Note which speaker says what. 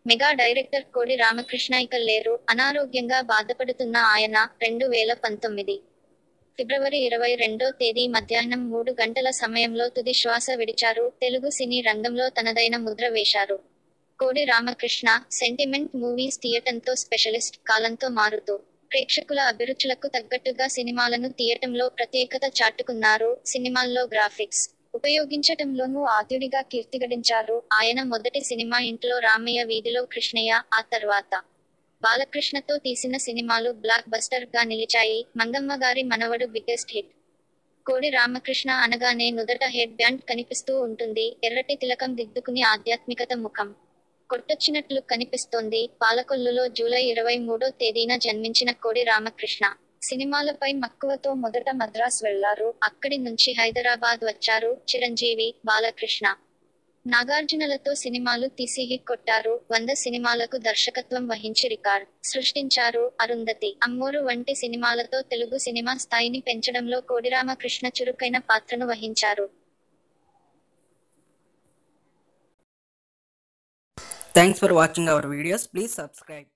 Speaker 1: Mega director కోడి రామకృష్ణ ఇక లేరు అనారోగ్యంగా బాధపడుతున్న ఆయన రెండు వేల పంతొమ్మిది ఫిబ్రవరి ఇరవై రెండో తేదీ మధ్యాహ్నం మూడు గంటల సమయంలో తుది శ్వాస విడిచారు తెలుగు సినీ రంగంలో తనదైన ముద్ర వేశారు కోడి రామకృష్ణ సెంటిమెంట్ మూవీస్ తీయటంతో స్పెషలిస్ట్ కాలంతో మారుతూ ప్రేక్షకుల అభిరుచులకు తగ్గట్టుగా సినిమాలను తీయటంలో ప్రత్యేకత చాటుకున్నారు సినిమాల్లో గ్రాఫిక్స్ ఉపయోగించటంలోనూ ఆద్యుడిగా కీర్తిగడించారు ఆయన మొదటి సినిమా ఇంట్లో రామయ్య వీధిలో కృష్ణయ్య ఆ తర్వాత బాలకృష్ణతో తీసిన సినిమాలు బ్లాక్ బస్టర్ గా నిలిచాయి మంగమ్మ గారి మనవడు బిగ్గెస్ట్ హిట్ కోడి రామకృష్ణ అనగానే నుదట హెడ్ బ్యాండ్ కనిపిస్తూ ఉంటుంది ఎర్రటి తిలకం దిద్దుకుని ఆధ్యాత్మికత ముఖం కొట్టొచ్చినట్లు కనిపిస్తోంది పాలకొల్లులో జూలై ఇరవై మూడో తేదీన జన్మించిన కోడి రామకృష్ణ సినిమాలపై మక్కువతో మొదట మద్రాస్ వెళ్లారు అక్కడి నుంచి హైదరాబాద్ వచ్చారు చిరంజీవి బాలకృష్ణ నాగార్జునలతో సినిమాలు తీసి హిట్ కొట్టారు వంద సినిమాలకు దర్శకత్వం వహించి రికార్డ్ సృష్టించారు అరుంధతి అమ్మోరు వంటి సినిమాలతో తెలుగు సినిమా స్థాయిని పెంచడంలో కోడిరామకృష్ణ చురుకైన పాత్రను వహించారు
Speaker 2: Thanks for watching our videos. Please subscribe.